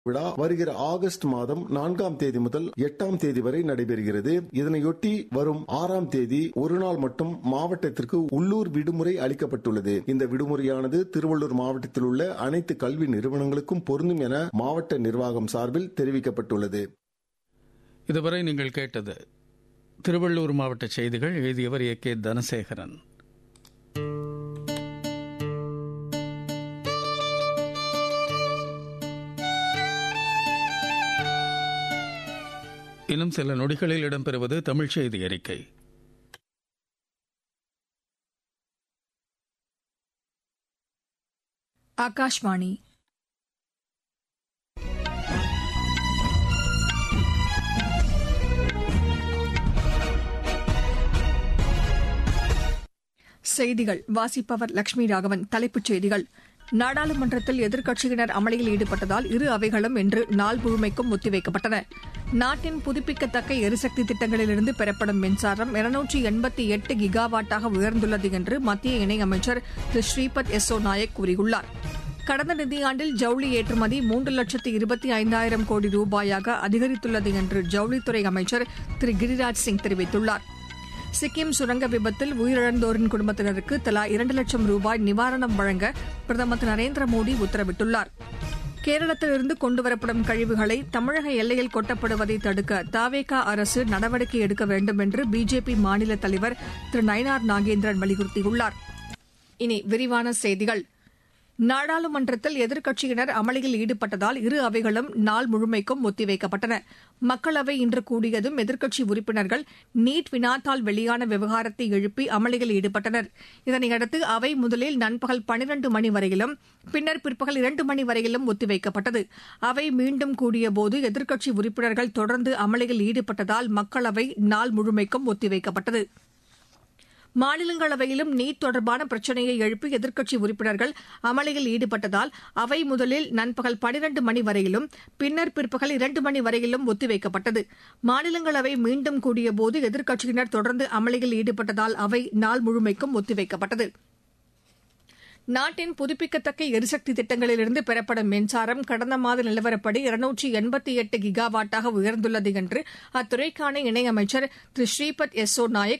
விழா வருகிற ஆகஸ்ட் மாதம் நான்காம் தேதி முதல் எட்டாம் தேதி வரை நடைபெறுகிறது இதனையொட்டி வரும் ஆறாம் தேதி ஒரு நாள் மட்டும் மாவட்டத்திற்கு உள்ளூர் விடுமுறை அளிக்கப்பட்டுள்ளது இந்த விடுமுறையானது திருவள்ளூர் மாவட்டத்தில் உள்ள அனைத்து கல்வி நிறுவனங்களுக்கும் பொருந்தும் என மாவட்ட நிர்வாகம் சார்பில் தெரிவிக்கப்பட்டுள்ளது இதுவரை நீங்கள் கேட்டது திருவள்ளூர் மாவட்ட செய்திகள் எழுதியவர் ஏ கே தனசேகரன் இன்னும் சில நொடிகளில் இடம்பெறுவது தமிழ் செய்தி அறிக்கை ஆகாஷ்வாணி செய்திகள் வாசிப்பவர் லட்சுமி ராகவன் தலைப்புச் செய்திகள் நாடாளுமன்றத்தில் எதிர்க்கட்சியினர் அமளியில் ஈடுபட்டதால் இரு அவைகளும் இன்று நாள் முழுமைக்கும் ஒத்திவைக்கப்பட்டன நாட்டின் புதுப்பிக்கத்தக்க எரிசக்தி திட்டங்களிலிருந்து பெறப்படும் மின்சாரம் இருநூற்றி எண்பத்தி எட்டு கிகாவாட்டாக உயர்ந்துள்ளது என்று மத்திய இணையமைச்சர் திரு ஸ்ரீபத் எஸ்ஸோ நாயக் கூறியுள்ளார் கடந்த நிதியாண்டில் ஜவுளி ஏற்றுமதி மூன்று லட்சத்து இருபத்தி ஐந்தாயிரம் கோடி ரூபாயாக அதிகரித்துள்ளது என்று ஜவுளித்துறை அமைச்சர் திரு கிரிராஜ் சிங் தெரிவித்துள்ளார் சிக்கிம் சுரங்க விபத்தில் உயிரிழந்தோரின் குடும்பத்தினருக்கு தலா இரண்டு லட்சம் ரூபாய் நிவாரணம் வழங்க பிரதமர் திரு நரேந்திர மோடி உத்தரவிட்டுள்ளார் கேரளத்திலிருந்து கொண்டுவரப்படும் கழிவுகளை தமிழக எல்லையில் கொட்டப்படுவதை தடுக்க தாவேகா அரசு நடவடிக்கை எடுக்க வேண்டும் என்று பிஜேபி மாநில தலைவர் திரு நயனார் நாகேந்திரன் வலியுறுத்தியுள்ளார் இனி விரிவான செய்திகள் நாடாளுமன்றத்தில் எதிர்க்கட்சியினர் அமளியில் ஈடுபட்டதால் இரு அவைகளும் நாள் முழுமைக்கும் ஒத்திவைக்கப்பட்டன மக்களவை இன்று கூடியதும் எதிர்க்கட்சி உறுப்பினர்கள் நீட் வினாத்தால் வெளியான விவகாரத்தை எழுப்பி அமளியில் ஈடுபட்டனர் இதனையடுத்து அவை முதலில் நண்பகல் பனிரண்டு மணி வரையிலும் பின்னர் பிற்பகல் இரண்டு மணி வரையிலும் ஒத்திவைக்கப்பட்டது அவை மீண்டும் கூடியபோது எதிர்க்கட்சி உறுப்பினர்கள் தொடர்ந்து அமளியில் ஈடுபட்டதால் மக்களவை நாள் முழுமைக்கும் ஒத்திவைக்கப்பட்டது மாநிலங்களவையிலும் நீட் தொடர்பான பிரச்சினையை எழுப்பி எதிர்க்கட்சி உறுப்பினர்கள் அமளியில் ஈடுபட்டதால் அவை முதலில் நண்பகல் பனிரண்டு மணி வரையிலும் பின்னர் பிற்பகல் இரண்டு மணி வரையிலும் ஒத்திவைக்கப்பட்டது மாநிலங்களவை மீண்டும் கூடியபோது எதிர்க்கட்சியினர் தொடர்ந்து அமளியில் ஈடுபட்டதால் அவை நாள் முழுமைக்கும் ஒத்திவைக்கப்பட்டது நாட்டின் புதுப்பிக்கத்தக்க எரிசக்தி திட்டங்களிலிருந்து பெறப்படும் மின்சாரம் கடந்த மாத நிலவரப்படி இருநூற்றி எண்பத்தி எட்டு கிகாவாட்டாக உயர்ந்துள்ளது என்று அத்துறைக்கான இணையமைச்சர் திரு ஸ்ரீபத் எஸ்ஸோ நாயக்